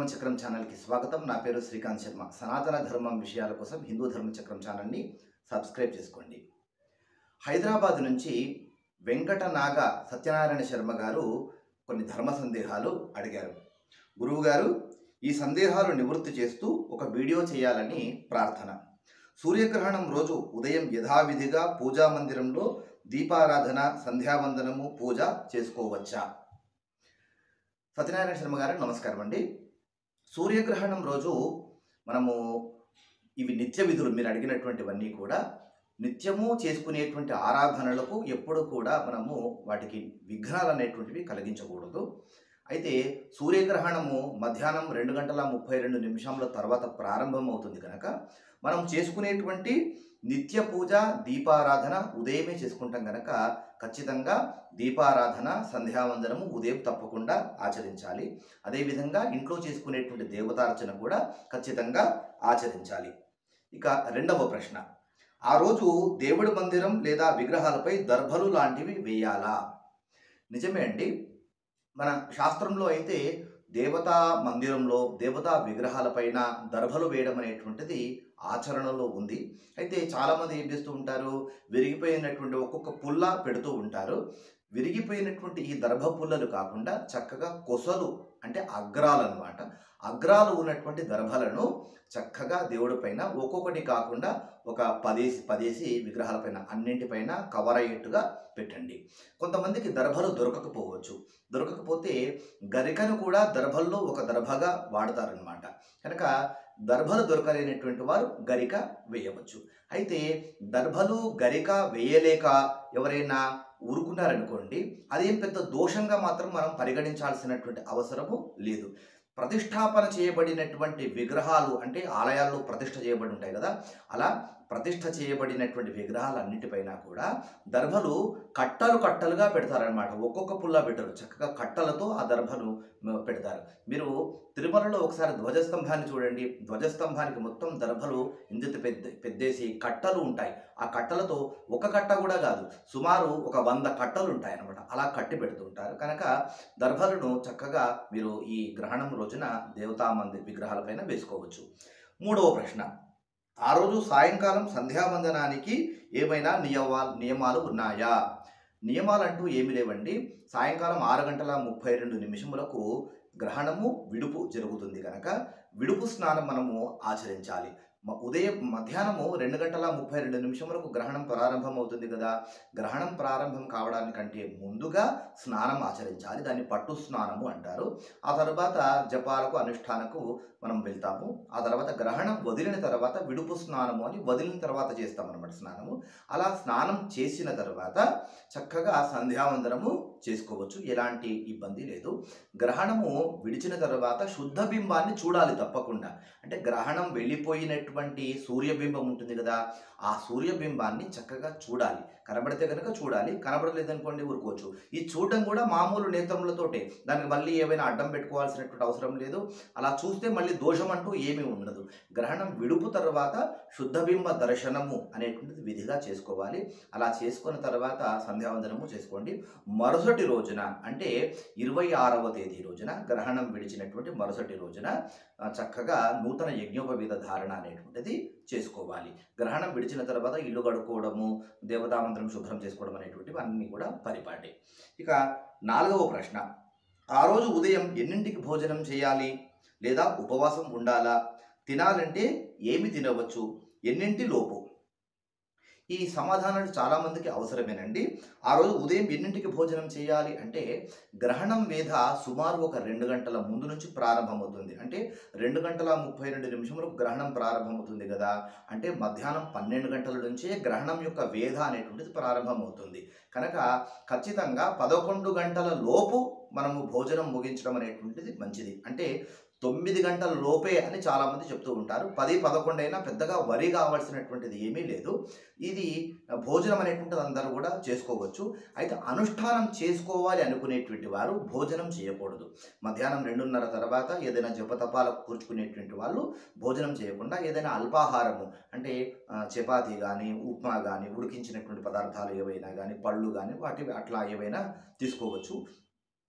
ధర్మచక్రం ఛానల్కి స్వాగతం నా పేరు శ్రీకాంత్ శర్మ సనాతన ధర్మం విషయాల కోసం హిందూ ధర్మచక్రం ఛానల్ని సబ్స్క్రైబ్ చేసుకోండి హైదరాబాద్ నుంచి వెంకట నాగ సత్యనారాయణ శర్మ గారు కొన్ని ధర్మ సందేహాలు అడిగారు గురువు గారు ఈ సందేహాలు నివృత్తి చేస్తూ ఒక వీడియో చేయాలని ప్రార్థన సూర్యగ్రహణం రోజు ఉదయం యథావిధిగా పూజా మందిరంలో దీపారాధన సంధ్యావందనము పూజ చేసుకోవచ్చా సత్యనారాయణ శర్మ గారు నమస్కారం అండి సూర్యగ్రహణం రోజు మనము ఇవి నిత్య విధులు మీరు అడిగినటువంటివన్నీ కూడా నిత్యము చేసుకునేటువంటి ఆరాధనలకు ఎప్పుడు కూడా మనము వాటికి విఘ్నాలు అనేటువంటివి కలిగించకూడదు అయితే సూర్యగ్రహణము మధ్యాహ్నం రెండు గంటల ముప్పై రెండు నిమిషాల తర్వాత ప్రారంభం అవుతుంది కనుక మనం చేసుకునేటువంటి నిత్య పూజ దీపారాధన ఉదయమే చేసుకుంటాం కనుక ఖచ్చితంగా దీపారాధన సంధ్యావందనము ఉదయం తప్పకుండా ఆచరించాలి అదేవిధంగా ఇంట్లో చేసుకునేటువంటి దేవతార్చన కూడా ఖచ్చితంగా ఆచరించాలి ఇక రెండవ ప్రశ్న ఆ రోజు దేవుడి మందిరం లేదా విగ్రహాలపై దర్భలు లాంటివి వేయాలా నిజమే అండి మన శాస్త్రంలో అయితే దేవతా మందిరంలో దేవతా విగ్రహాలపైన దర్భలు వేయడం అనేటువంటిది ఆచరణలో ఉంది అయితే చాలామంది ఏం చేస్తూ ఉంటారు విరిగిపోయినటువంటి ఒక్కొక్క పుల్ల పెడుతూ ఉంటారు విరిగిపోయినటువంటి ఈ దర్భ పుల్లలు కాకుండా చక్కగా కొసలు అంటే అగ్రాలు అనమాట అగ్రాలు ఉన్నటువంటి దర్భలను చక్కగా దేవుడి పైన ఒక్కొక్కటి కాకుండా ఒక పదేసి పదేసి విగ్రహాలపైన అన్నింటిపైన కవర్ అయ్యేట్టుగా పెట్టండి కొంతమందికి దర్భలు దొరకకపోవచ్చు దొరకకపోతే గరికను కూడా దర్భల్లో ఒక దర్భగా వాడతారనమాట కనుక దర్భలు దొరకలేనటువంటి వారు గరిక వేయవచ్చు అయితే దర్భలు గరిక వేయలేక ఎవరైనా ఊరుకున్నారనుకోండి అదేం పెద్ద దోషంగా మాత్రం మనం పరిగణించాల్సినటువంటి అవసరము లేదు ప్రతిష్టాపన చేయబడినటువంటి విగ్రహాలు అంటే ఆలయాల్లో ప్రతిష్ఠ చేయబడి ఉంటాయి కదా అలా ప్రతిష్ఠ చేయబడినటువంటి విగ్రహాలన్నిటిపైన కూడా దర్భలు కట్టలు కట్టలుగా పెడతారనమాట ఒక్కొక్క పుల్ల పెట్టరు చక్కగా కట్టలతో ఆ దర్భను మ, పెడతారు మీరు తిరుమలలో ఒకసారి ధ్వజస్తంభాన్ని చూడండి ధ్వజస్తంభానికి మొత్తం దర్భలు ఇంత పెద్ద పెద్దేసి కట్టలు ఉంటాయి ఆ కట్టలతో ఒక కట్ట కూడా కాదు సుమారు ఒక వంద కట్టలు ఉంటాయి అనమాట అలా కట్టి పెడుతూ ఉంటారు కనుక దర్భలను చక్కగా మీరు ఈ గ్రహణం రోజున దేవతా మంది విగ్రహాలపైన వేసుకోవచ్చు మూడవ ప్రశ్న ఆ రోజు సాయంకాలం సంధ్యావందనానికి ఏమైనా నియమా నియమాలు ఉన్నాయా నియమాలంటూ ఏమి లేవండి సాయంకాలం ఆరు గంటల ముప్పై రెండు నిమిషములకు గ్రహణము విడుపు జరుగుతుంది కనుక విడుపు స్నానం మనము ఆచరించాలి మ- ఉదయం మధ్యాహ్నము రెండు గంటల ముప్పై రెండు నిమిషములకు గ్రహణం ప్రారంభం అవుతుంది కదా గ్రహణం ప్రారంభం కావడానికంటే ముందుగా స్నానం ఆచరించాలి దాన్ని పట్టు స్నానము అంటారు ఆ తర్వాత జపాలకు అనుష్ఠానకు మనం వెళ్తాము ఆ తర్వాత గ్రహణం వదిలిన తర్వాత విడుపు స్నానము అని వదిలిన తర్వాత చేస్తాం అనమాట స్నానము అలా స్నానం చేసిన తర్వాత చక్కగా సంధ్యావందనము చేసుకోవచ్చు ఎలాంటి ఇబ్బంది లేదు గ్రహణము విడిచిన తర్వాత శుద్ధ బింబాన్ని చూడాలి తప్పకుండా అంటే గ్రహణం వెళ్ళిపోయినటువంటి సూర్యబింబం ఉంటుంది కదా ఆ సూర్యబింబాన్ని చక్కగా చూడాలి కనబడితే కనుక చూడాలి కనబడలేదనుకోండి ఊరుకోవచ్చు ఈ చూడడం కూడా మామూలు నేత్రములతోటే దానికి మళ్ళీ ఏమైనా అడ్డం పెట్టుకోవాల్సినటువంటి అవసరం లేదు అలా చూస్తే మళ్ళీ దోషం అంటూ ఏమీ ఉండదు గ్రహణం విడుపు తర్వాత శుద్ధబింబ దర్శనము అనేటువంటిది విధిగా చేసుకోవాలి అలా చేసుకున్న తర్వాత సంధ్యావందనము చేసుకోండి మరుసటి రోజున అంటే ఇరవై ఆరవ తేదీ రోజున గ్రహణం విడిచినటువంటి మరుసటి రోజున ఆ, చక్కగా నూతన యజ్ఞోపవీత ధారణ అనేటువంటిది చేసుకోవాలి గ్రహణం విడిచిన తర్వాత ఇల్లు కడుక్కోవడము దేవతామంత్రం శుభ్రం చేసుకోవడం అనేటువంటివి అన్నీ కూడా పరిపాటి ఇక నాలుగవ ప్రశ్న ఆ రోజు ఉదయం ఎన్నింటికి భోజనం చేయాలి లేదా ఉపవాసం ఉండాలా తినాలంటే ఏమి తినవచ్చు ఎన్నింటి లోపు ఈ సమాధానాలు చాలామందికి అవసరమేనండి ఆ రోజు ఉదయం ఎన్నింటికి భోజనం చేయాలి అంటే గ్రహణం వేధ సుమారు ఒక రెండు గంటల ముందు నుంచి ప్రారంభమవుతుంది అంటే రెండు గంటల ముప్పై రెండు నిమిషములకు గ్రహణం ప్రారంభమవుతుంది కదా అంటే మధ్యాహ్నం పన్నెండు గంటల నుంచే గ్రహణం యొక్క వేధ అనేటువంటిది ప్రారంభమవుతుంది కనుక ఖచ్చితంగా పదకొండు గంటల లోపు మనము భోజనం ముగించడం అనేటువంటిది మంచిది అంటే తొమ్మిది గంటల లోపే అని చాలామంది చెప్తూ ఉంటారు పది పదకొండు అయినా పెద్దగా వరి కావాల్సినటువంటిది ఏమీ లేదు ఇది భోజనం అనేటువంటిది అందరూ కూడా చేసుకోవచ్చు అయితే అనుష్ఠానం చేసుకోవాలి అనుకునేటువంటి వారు భోజనం చేయకూడదు మధ్యాహ్నం రెండున్నర తర్వాత ఏదైనా జపతపాలకు కూర్చుకునేటువంటి వాళ్ళు భోజనం చేయకుండా ఏదైనా అల్పాహారము అంటే ఆ, చపాతీ కానీ ఉప్మా కానీ ఉడికించినటువంటి పదార్థాలు ఏవైనా కానీ పళ్ళు కానీ వాటి అట్లా ఏవైనా తీసుకోవచ్చు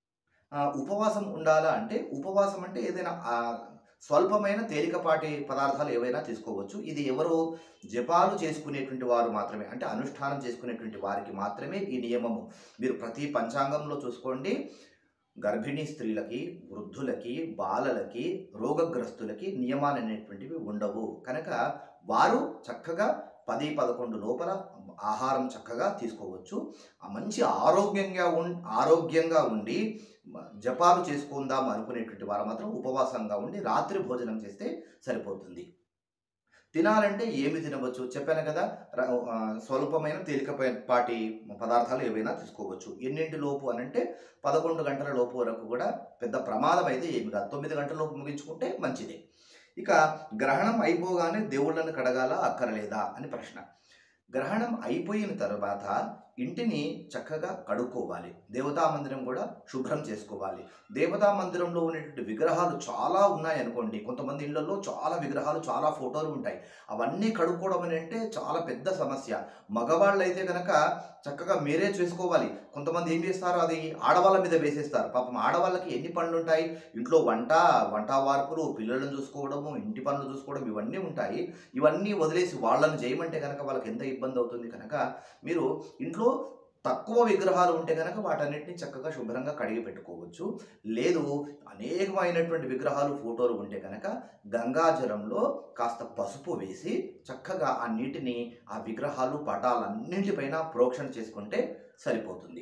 ఆ, ఉపవాసం ఉండాలా అంటే ఉపవాసం అంటే ఏదైనా ఆ, స్వల్పమైన తేలికపాటి పదార్థాలు ఏవైనా తీసుకోవచ్చు ఇది ఎవరు జపాలు చేసుకునేటువంటి వారు మాత్రమే అంటే అనుష్ఠానం చేసుకునేటువంటి వారికి మాత్రమే ఈ నియమము మీరు ప్రతి పంచాంగంలో చూసుకోండి గర్భిణీ స్త్రీలకి వృద్ధులకి బాలలకి రోగగ్రస్తులకి నియమాలు అనేటువంటివి ఉండవు కనుక వారు చక్కగా పది పదకొండు లోపల ఆహారం చక్కగా తీసుకోవచ్చు ఆ మంచి ఆరోగ్యంగా ఉన్ ఆరోగ్యంగా ఉండి మ- జపాలు చేసుకుందాం అనుకునేటువంటి వారు మాత్రం ఉపవాసంగా ఉండి రాత్రి భోజనం చేస్తే సరిపోతుంది తినాలంటే ఏమి తినవచ్చు చెప్పాను కదా ర- ఆ, స్వల్పమైన తేలికపాటి పదార్థాలు ఏవైనా తీసుకోవచ్చు ఎన్నింటి లోపు అనంటే పదకొండు గంటల లోపు వరకు కూడా పెద్ద ప్రమాదం అయితే ఏమి కాదు తొమ్మిది గంటల లోపు ముగించుకుంటే మంచిదే ఇక గ్రహణం అయిపోగానే దేవుళ్ళను కడగాల అక్కరలేదా అని ప్రశ్న గ్రహణం అయిపోయిన తర్వాత ఇంటిని చక్కగా కడుక్కోవాలి దేవతా మందిరం కూడా శుభ్రం చేసుకోవాలి దేవతా మందిరంలో ఉన్నటువంటి విగ్రహాలు చాలా ఉన్నాయి అనుకోండి కొంతమంది ఇళ్లలో చాలా విగ్రహాలు చాలా ఫోటోలు ఉంటాయి అవన్నీ కడుక్కోవడం అని అంటే చాలా పెద్ద సమస్య మగవాళ్ళు అయితే కనుక చక్కగా మీరే చేసుకోవాలి కొంతమంది ఏం చేస్తారు అది ఆడవాళ్ళ మీద వేసేస్తారు పాపం ఆడవాళ్ళకి ఎన్ని పనులు ఉంటాయి ఇంట్లో వంట వంట వార్పులు పిల్లలను చూసుకోవడము ఇంటి పనులు చూసుకోవడం ఇవన్నీ ఉంటాయి ఇవన్నీ వదిలేసి వాళ్ళని చేయమంటే కనుక వాళ్ళకి ఎంత ఇబ్బంది అవుతుంది కనుక మీరు ఇంట్లో తక్కువ విగ్రహాలు ఉంటే కనుక వాటన్నిటిని చక్కగా శుభ్రంగా కడిగి పెట్టుకోవచ్చు లేదు అనేకమైనటువంటి విగ్రహాలు ఫోటోలు ఉంటే కనుక గంగాజలంలో కాస్త పసుపు వేసి చక్కగా ఆ నీటిని ఆ విగ్రహాలు పటాలన్నింటిపైన ప్రోక్షణ చేసుకుంటే సరిపోతుంది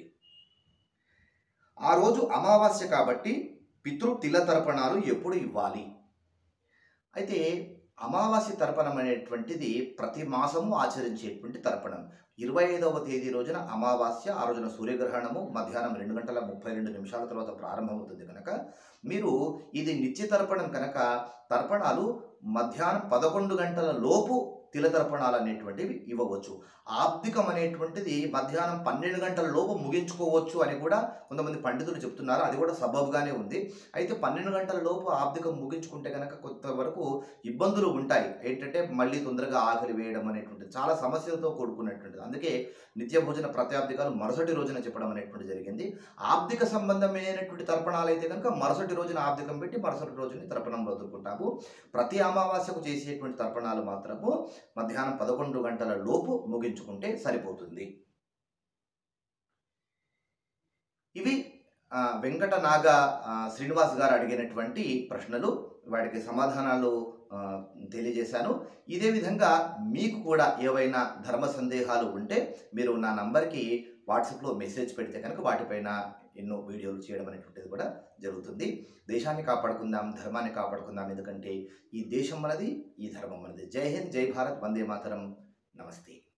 ఆ రోజు అమావాస్య కాబట్టి పితృ తిల తర్పణాలు ఎప్పుడు ఇవ్వాలి అయితే అమావాస్య తర్పణం అనేటువంటిది ప్రతి మాసము ఆచరించేటువంటి తర్పణం ఇరవై ఐదవ తేదీ రోజున అమావాస్య ఆ రోజున సూర్యగ్రహణము మధ్యాహ్నం రెండు గంటల ముప్పై రెండు నిమిషాల తర్వాత ప్రారంభమవుతుంది కనుక మీరు ఇది నిత్య తర్పణం కనుక తర్పణాలు మధ్యాహ్నం పదకొండు గంటల లోపు తిల తర్పణాలు అనేటువంటివి ఇవ్వవచ్చు ఆప్తికం అనేటువంటిది మధ్యాహ్నం పన్నెండు గంటల లోపు ముగించుకోవచ్చు అని కూడా కొంతమంది పండితులు చెప్తున్నారు అది కూడా సబబ్గానే ఉంది అయితే పన్నెండు గంటల లోపు ఆబ్దికం ముగించుకుంటే కనుక కొంతవరకు ఇబ్బందులు ఉంటాయి ఏంటంటే మళ్ళీ తొందరగా ఆకలి వేయడం అనేటువంటిది చాలా సమస్యలతో కూడుకున్నటువంటిది అందుకే నిత్య భోజన ప్రత్యాబ్దికాలు మరుసటి రోజున చెప్పడం అనేటువంటి జరిగింది ఆబ్దిక సంబంధమైనటువంటి తర్పణాలు అయితే కనుక మరుసటి రోజున ఆబ్దికం పెట్టి మరుసటి రోజుని తర్పణం వదులుకుంటాము ప్రతి అమావాస్యకు చేసేటువంటి తర్పణాలు మాత్రము మధ్యాహ్నం పదకొండు గంటల లోపు ముగించుకుంటే సరిపోతుంది ఇవి ఆ, వెంకట నాగ ఆ, శ్రీనివాస్ గారు అడిగినటువంటి ప్రశ్నలు వాటికి సమాధానాలు ఆ, తెలియజేశాను ఇదే విధంగా మీకు కూడా ఏవైనా ధర్మ సందేహాలు ఉంటే మీరు నా నంబర్కి వాట్సాప్లో మెసేజ్ పెడితే కనుక వాటిపైన ఎన్నో వీడియోలు చేయడం అనేటువంటిది కూడా జరుగుతుంది దేశాన్ని కాపాడుకుందాం ధర్మాన్ని కాపాడుకుందాం ఎందుకంటే ఈ దేశం మనది ఈ ధర్మం మనది జై హింద్ జై భారత్ వందే మాతరం నమస్తే